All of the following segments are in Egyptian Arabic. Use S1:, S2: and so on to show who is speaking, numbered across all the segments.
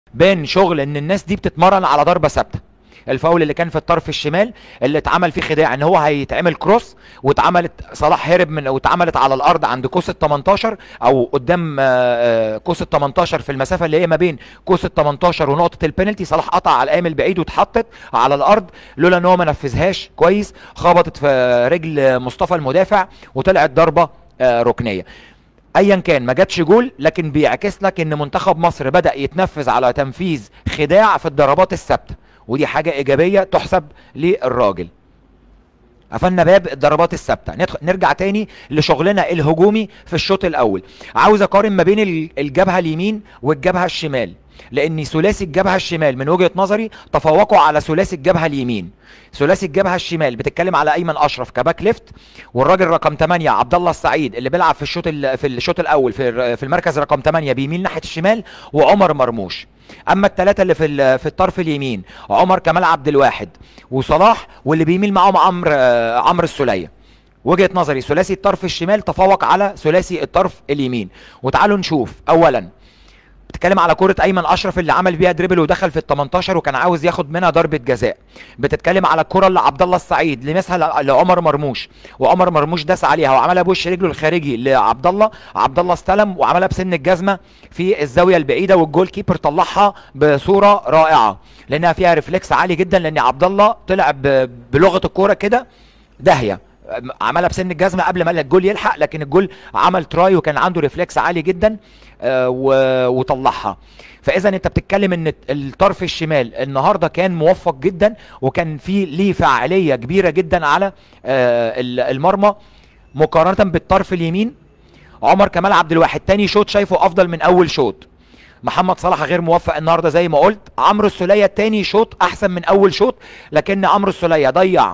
S1: بان شغل ان الناس دي بتتمرن على ضربه ثابته الفاول اللي كان في الطرف الشمال اللي اتعمل فيه خداع ان هو هيتعمل كروس واتعملت صلاح هرب من واتعملت على الارض عند كوس ال 18 او قدام آه، آه، كوس ال 18 في المسافه اللي هي ما بين كوس ال 18 ونقطه البينالتي صلاح قطع على القائم البعيد واتحطت على الارض لولا ان هو ما نفذهاش كويس خبطت في رجل مصطفى المدافع وطلعت ضربه آه، ركنيه ايا كان ما جاتش جول لكن بيعكس لك ان منتخب مصر بدا يتنفذ على تنفيذ خداع في الضربات الثابته ودي حاجه ايجابيه تحسب للراجل قفلنا باب الضربات الثابته ندخل نرجع تاني لشغلنا الهجومي في الشوط الاول عاوز اقارن ما بين ال- الجبهه اليمين والجبهه الشمال لان ثلاثي الجبهه الشمال من وجهه نظري تفوقوا على ثلاثي الجبهه اليمين ثلاثي الجبهه الشمال بتتكلم على ايمن اشرف كباك ليفت والراجل رقم 8 عبد الله السعيد اللي بيلعب في الشوط ال- في الشوط الاول في الر- في المركز رقم 8 بيميل ناحيه الشمال وعمر مرموش اما الثلاثه اللي في ال- في الطرف اليمين عمر كمال عبد الواحد وصلاح واللي بيميل معاهم عمرو آه، عمرو السوليه وجهه نظري ثلاثي الطرف الشمال تفوق على ثلاثي الطرف اليمين وتعالوا نشوف اولا بتتكلم على كرة ايمن اشرف اللي عمل بيها دريبل ودخل في ال 18 وكان عاوز ياخد منها ضربة جزاء بتتكلم على الكرة اللي عبد الله السعيد لمسها ل- لعمر مرموش وعمر مرموش داس عليها وعملها بوش رجله الخارجي لعبد الله عبد الله استلم وعملها بسن الجزمة في الزاوية البعيدة والجول كيبر طلعها بصورة رائعة لانها فيها ريفلكس عالي جدا لان عبد الله طلع ب- بلغة الكورة كده داهية عملها بسن الجزمه قبل ما الجول يلحق لكن الجول عمل تراي وكان عنده ريفلكس عالي جدا آه، و- وطلعها فاذا انت بتتكلم ان الطرف الشمال النهارده كان موفق جدا وكان في ليه فعاليه كبيره جدا على آه، ال- المرمى مقارنه بالطرف اليمين عمر كمال عبد الواحد تاني شوط شايفه افضل من اول شوط محمد صلاح غير موفق النهارده زي ما قلت عمرو السوليه تاني شوط احسن من اول شوط لكن عمرو السوليه ضيع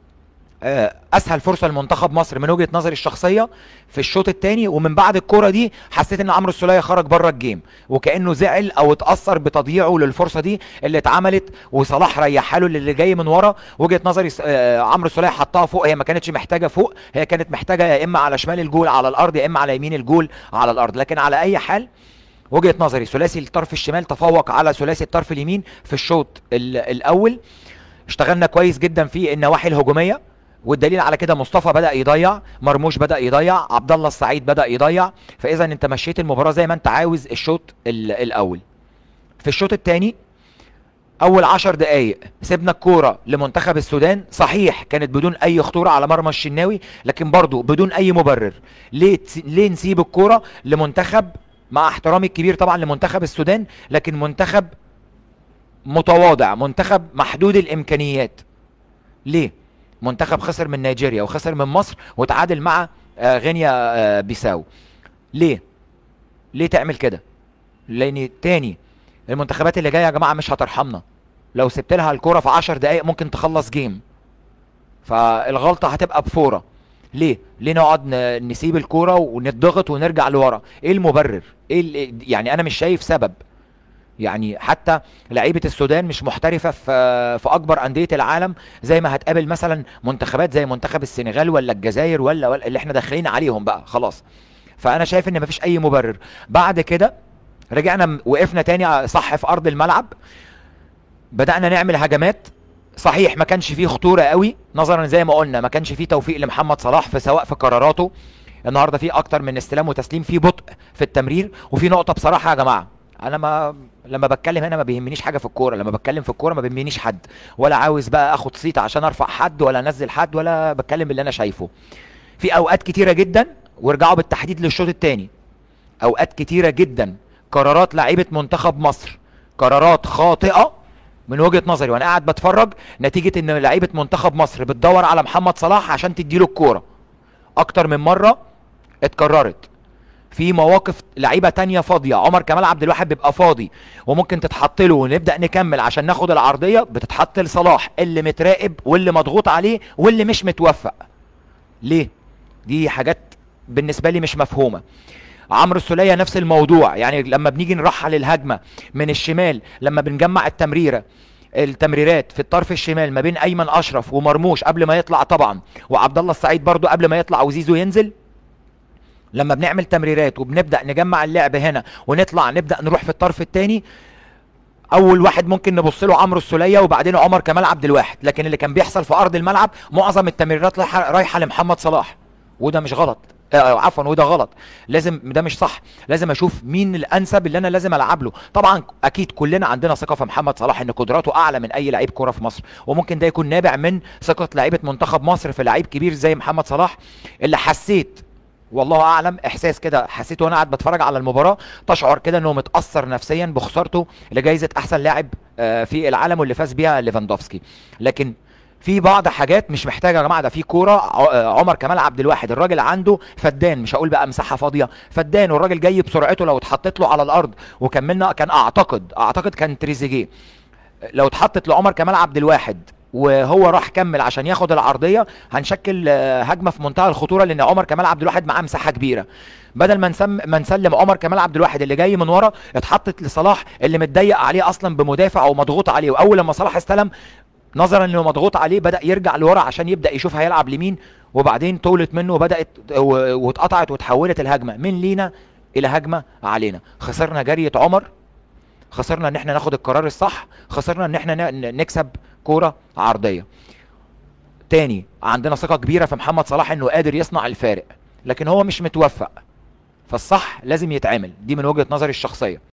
S1: آه، اسهل فرصه لمنتخب مصر من وجهه نظري الشخصيه في الشوط الثاني ومن بعد الكره دي حسيت ان عمرو السوليه خرج بره الجيم وكانه زعل او اتاثر بتضييعه للفرصه دي اللي اتعملت وصلاح ريحها له اللي جاي من ورا وجهه نظري س- آه، عمرو السوليه حطها فوق هي ما كانتش محتاجه فوق هي كانت محتاجه يا اما على شمال الجول على الارض يا اما على يمين الجول على الارض لكن على اي حال وجهه نظري ثلاثي الطرف الشمال تفوق على ثلاثي الطرف اليمين في الشوط ال- الاول اشتغلنا كويس جدا في النواحي الهجوميه والدليل على كده مصطفى بدا يضيع مرموش بدا يضيع عبد الله السعيد بدا يضيع فاذا انت مشيت المباراه زي ما انت عاوز الشوط ال- الاول في الشوط الثاني اول عشر دقايق سيبنا الكوره لمنتخب السودان صحيح كانت بدون اي خطوره على مرمى الشناوي لكن برضو بدون اي مبرر ليه تس- ليه نسيب الكوره لمنتخب مع احترامي الكبير طبعا لمنتخب السودان لكن منتخب متواضع منتخب محدود الامكانيات ليه منتخب خسر من نيجيريا وخسر من مصر وتعادل مع آه، غينيا آه، بيساو ليه ليه تعمل كده لان تاني المنتخبات اللي جايه يا جماعه مش هترحمنا لو سبت لها الكوره في 10 دقائق ممكن تخلص جيم فالغلطه هتبقى بفوره ليه ليه نقعد ن- نسيب الكوره ونضغط ونرجع لورا ايه المبرر ايه ال- يعني انا مش شايف سبب يعني حتى لعيبه السودان مش محترفه في في اكبر انديه العالم زي ما هتقابل مثلا منتخبات زي منتخب السنغال ولا الجزائر ولا, ولا اللي احنا داخلين عليهم بقى خلاص فانا شايف ان مفيش اي مبرر بعد كده رجعنا م- وقفنا تاني ع- صح في ارض الملعب بدانا نعمل هجمات صحيح ما كانش فيه خطوره قوي نظرا زي ما قلنا ما كانش فيه توفيق لمحمد صلاح في سواء في قراراته النهارده في اكتر من استلام وتسليم في بطء في التمرير وفي نقطه بصراحه يا جماعه انا ما لما بتكلم هنا ما بيهمنيش حاجه في الكوره لما بتكلم في الكوره ما بيهمنيش حد ولا عاوز بقى اخد صيت عشان ارفع حد ولا انزل حد ولا بتكلم باللي انا شايفه في اوقات كتيره جدا وارجعوا بالتحديد للشوط الثاني اوقات كتيره جدا قرارات لعيبه منتخب مصر قرارات خاطئه من وجهه نظري وانا قاعد بتفرج نتيجه ان لعيبه منتخب مصر بتدور على محمد صلاح عشان تديله الكوره اكتر من مره اتكررت في مواقف لعيبه تانية فاضيه عمر كمال عبد الواحد بيبقى فاضي وممكن تتحط له ونبدا نكمل عشان ناخد العرضيه بتتحط لصلاح اللي متراقب واللي مضغوط عليه واللي مش متوفق ليه دي حاجات بالنسبه لي مش مفهومه عمرو السوليه نفس الموضوع يعني لما بنيجي نرحل الهجمه من الشمال لما بنجمع التمريره التمريرات في الطرف الشمال ما بين ايمن اشرف ومرموش قبل ما يطلع طبعا وعبد الله السعيد برضو قبل ما يطلع وزيزو ينزل لما بنعمل تمريرات وبنبدا نجمع اللعب هنا ونطلع نبدا نروح في الطرف الثاني اول واحد ممكن نبص له عمرو السوليه وبعدين عمر كمال عبد الواحد لكن اللي كان بيحصل في ارض الملعب معظم التمريرات رايحه رايحة لمحمد صلاح وده مش غلط آه عفوا وده غلط لازم ده مش صح لازم اشوف مين الانسب اللي انا لازم العب له طبعا اكيد كلنا عندنا ثقه في محمد صلاح ان قدراته اعلى من اي لعيب كوره في مصر وممكن ده يكون نابع من ثقه لعيبه منتخب مصر في لعيب كبير زي محمد صلاح اللي حسيت والله اعلم احساس كده حسيت وانا قاعد بتفرج على المباراه تشعر كده انه متاثر نفسيا بخسارته لجائزه احسن لاعب آه، في العالم واللي فاز بيها ليفاندوفسكي لكن في بعض حاجات مش محتاجه يا جماعه ده في كوره ع- آه، عمر كمال عبد الواحد الراجل عنده فدان مش هقول بقى مساحه فاضيه فدان والراجل جاي بسرعته لو اتحطت له على الارض وكملنا كان اعتقد اعتقد كان تريزيجيه لو اتحطت لعمر كمال عبد الواحد وهو راح كمل عشان ياخد العرضيه هنشكل آه، هجمه في منتهى الخطوره لان عمر كمال عبد الواحد معاه مساحه كبيره بدل ما نسم ما نسلم عمر كمال عبد الواحد اللي جاي من ورا اتحطت لصلاح اللي متضيق عليه اصلا بمدافع او مضغوط عليه واول لما صلاح استلم نظرا انه مضغوط عليه بدا يرجع لورا عشان يبدا يشوف هيلعب لمين وبعدين طولت منه وبدات و- واتقطعت وتحولت الهجمه من لينا الى هجمه علينا خسرنا جريه عمر خسرنا ان احنا ناخد القرار الصح خسرنا ان احنا ن- ن- نكسب كوره عرضيه تاني عندنا ثقه كبيره في محمد صلاح انه قادر يصنع الفارق لكن هو مش متوفق فالصح لازم يتعمل دي من وجهه نظري الشخصيه